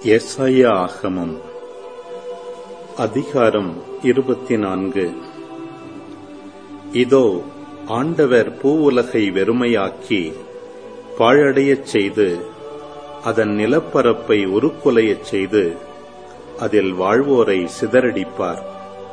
எஸ்ஐயா ஆகமம் அதிகாரம் இருபத்தி நான்கு இதோ ஆண்டவர் பூவுலகை வெறுமையாக்கி பாழடையச் செய்து அதன் நிலப்பரப்பை உருக்குலையச் செய்து அதில் வாழ்வோரை சிதறடிப்பார்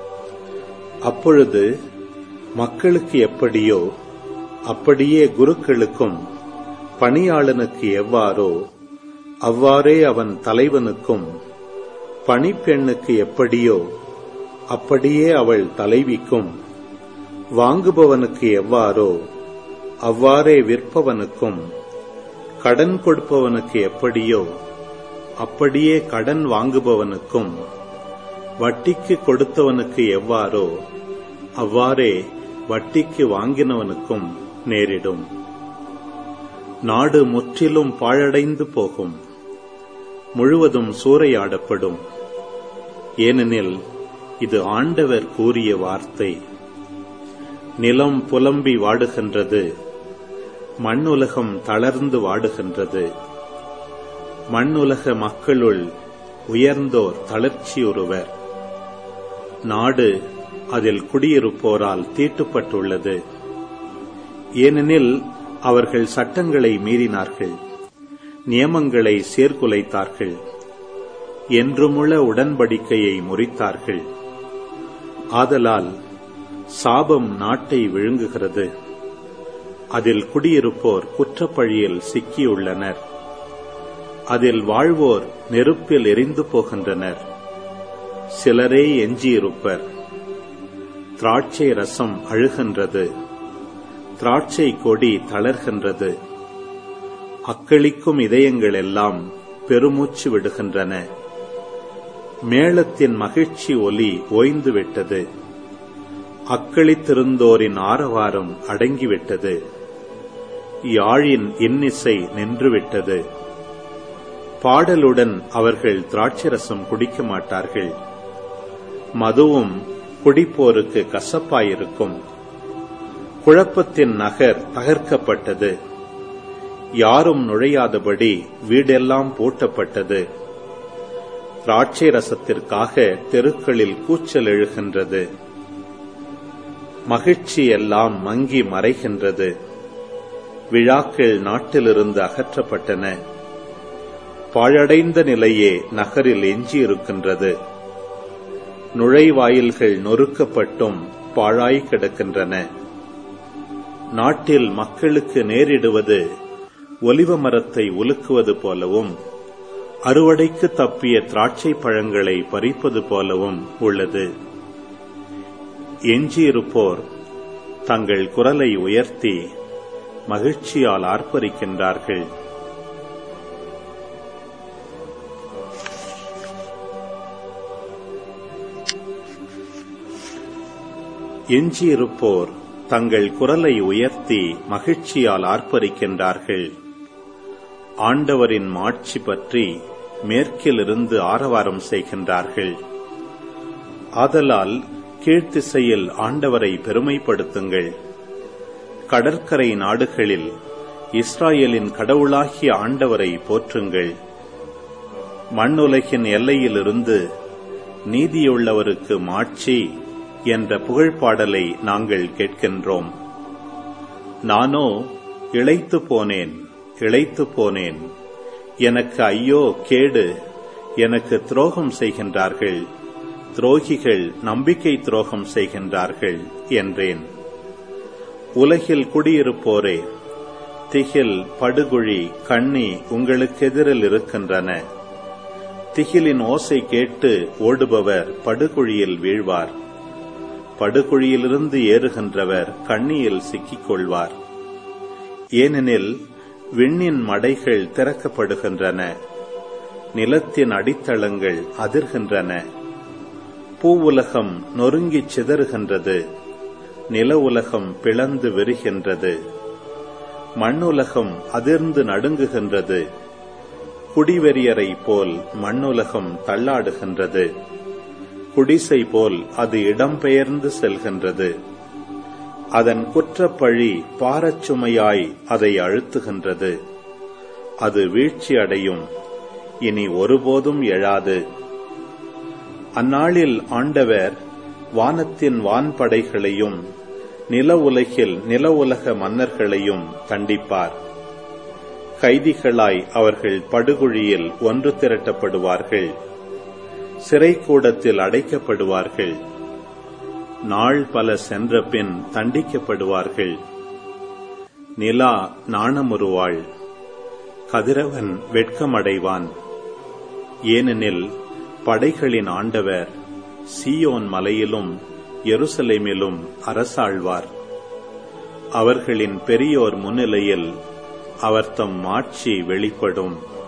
அப்பொழுது மக்களுக்கு எப்படியோ அப்படியே குருக்களுக்கும் பணியாளனுக்கு எவ்வாறோ அவ்வாறே அவன் தலைவனுக்கும் பணிப்பெண்ணுக்கு எப்படியோ அப்படியே அவள் தலைவிக்கும் வாங்குபவனுக்கு எவ்வாறோ அவ்வாறே விற்பவனுக்கும் கடன் கொடுப்பவனுக்கு எப்படியோ அப்படியே கடன் வாங்குபவனுக்கும் வட்டிக்கு கொடுத்தவனுக்கு எவ்வாறோ அவ்வாறே வட்டிக்கு வாங்கினவனுக்கும் நேரிடும் நாடு முற்றிலும் பாழடைந்து போகும் முழுவதும் சூறையாடப்படும் ஏனெனில் இது ஆண்டவர் கூறிய வார்த்தை நிலம் புலம்பி வாடுகின்றது மண்ணுலகம் தளர்ந்து வாடுகின்றது மண்ணுலக மக்களுள் உயர்ந்தோர் தளர்ச்சியுறுவர் நாடு அதில் குடியிருப்போரால் தீட்டுப்பட்டுள்ளது ஏனெனில் அவர்கள் சட்டங்களை மீறினார்கள் நியமங்களை சீர்குலைத்தார்கள் என்றுமுள்ள உடன்படிக்கையை முறித்தார்கள் ஆதலால் சாபம் நாட்டை விழுங்குகிறது அதில் குடியிருப்போர் குற்றப்பழியில் சிக்கியுள்ளனர் அதில் வாழ்வோர் நெருப்பில் எரிந்து போகின்றனர் சிலரே எஞ்சியிருப்பர் திராட்சை ரசம் அழுகின்றது திராட்சை கொடி தளர்கின்றது அக்களிக்கும் இதயங்கள் எல்லாம் பெருமூச்சு விடுகின்றன மேளத்தின் மகிழ்ச்சி ஒலி ஓய்ந்துவிட்டது அக்களித்திருந்தோரின் ஆரவாரம் அடங்கிவிட்டது யாழின் இன்னிசை நின்றுவிட்டது பாடலுடன் அவர்கள் திராட்சரசம் குடிக்க மாட்டார்கள் மதுவும் குடிப்போருக்கு கசப்பாயிருக்கும் குழப்பத்தின் நகர் தகர்க்கப்பட்டது யாரும் நுழையாதபடி வீடெல்லாம் பூட்டப்பட்டது திராட்சை ரசத்திற்காக தெருக்களில் கூச்சல் எழுகின்றது மகிழ்ச்சி எல்லாம் மங்கி மறைகின்றது விழாக்கள் நாட்டிலிருந்து அகற்றப்பட்டன பாழடைந்த நிலையே நகரில் எஞ்சியிருக்கின்றது நுழைவாயில்கள் நொறுக்கப்பட்டும் பாழாய் கிடக்கின்றன நாட்டில் மக்களுக்கு நேரிடுவது ஒலிவ மரத்தை உலுக்குவது போலவும் அறுவடைக்கு தப்பிய திராட்சை பழங்களை பறிப்பது போலவும் உள்ளது எஞ்சியிருப்போர் தங்கள் குரலை உயர்த்தி மகிழ்ச்சியால் ஆர்ப்பரிக்கின்றார்கள் எஞ்சியிருப்போர் தங்கள் குரலை உயர்த்தி மகிழ்ச்சியால் ஆர்ப்பரிக்கின்றார்கள் ஆண்டவரின் மாட்சி பற்றி மேற்கிலிருந்து ஆரவாரம் செய்கின்றார்கள் ஆதலால் கீழ்த்திசையில் ஆண்டவரை பெருமைப்படுத்துங்கள் கடற்கரை நாடுகளில் இஸ்ராயலின் கடவுளாகிய ஆண்டவரை போற்றுங்கள் மண்ணுலகின் எல்லையிலிருந்து நீதியுள்ளவருக்கு மாட்சி என்ற புகழ்பாடலை நாங்கள் கேட்கின்றோம் நானோ இழைத்து போனேன் இழைத்து போனேன் எனக்கு ஐயோ கேடு எனக்கு துரோகம் செய்கின்றார்கள் துரோகிகள் நம்பிக்கை துரோகம் செய்கின்றார்கள் என்றேன் உலகில் குடியிருப்போரே திகில் படுகுழி கண்ணி உங்களுக்கெதிரில் இருக்கின்றன திகிலின் ஓசை கேட்டு ஓடுபவர் படுகுழியில் வீழ்வார் படுகுழியிலிருந்து ஏறுகின்றவர் கண்ணியில் சிக்கிக் கொள்வார் ஏனெனில் விண்ணின் மடைகள் திறக்கப்படுகின்றன நிலத்தின் அடித்தளங்கள் அதிர்கின்றன பூவுலகம் நொறுங்கிச் சிதறுகின்றது நில உலகம் பிளந்து விரிகின்றது மண்ணுலகம் அதிர்ந்து நடுங்குகின்றது குடிவெறியரை போல் மண்ணுலகம் தள்ளாடுகின்றது குடிசை போல் அது இடம்பெயர்ந்து செல்கின்றது அதன் குற்றப்பழி பாரச்சுமையாய் அதை அழுத்துகின்றது அது வீழ்ச்சி அடையும் இனி ஒருபோதும் எழாது அந்நாளில் ஆண்டவர் வானத்தின் வான்படைகளையும் நில உலகில் நில உலக மன்னர்களையும் தண்டிப்பார் கைதிகளாய் அவர்கள் படுகுழியில் ஒன்று திரட்டப்படுவார்கள் சிறைக்கூடத்தில் அடைக்கப்படுவார்கள் நாள் பல சென்ற பின் தண்டிக்கப்படுவார்கள் நிலா நாணமுறுவாள் கதிரவன் வெட்கமடைவான் ஏனெனில் படைகளின் ஆண்டவர் சீயோன் மலையிலும் எருசலேமிலும் அரசாழ்வார் அவர்களின் பெரியோர் முன்னிலையில் அவர் தம் மாட்சி வெளிப்படும்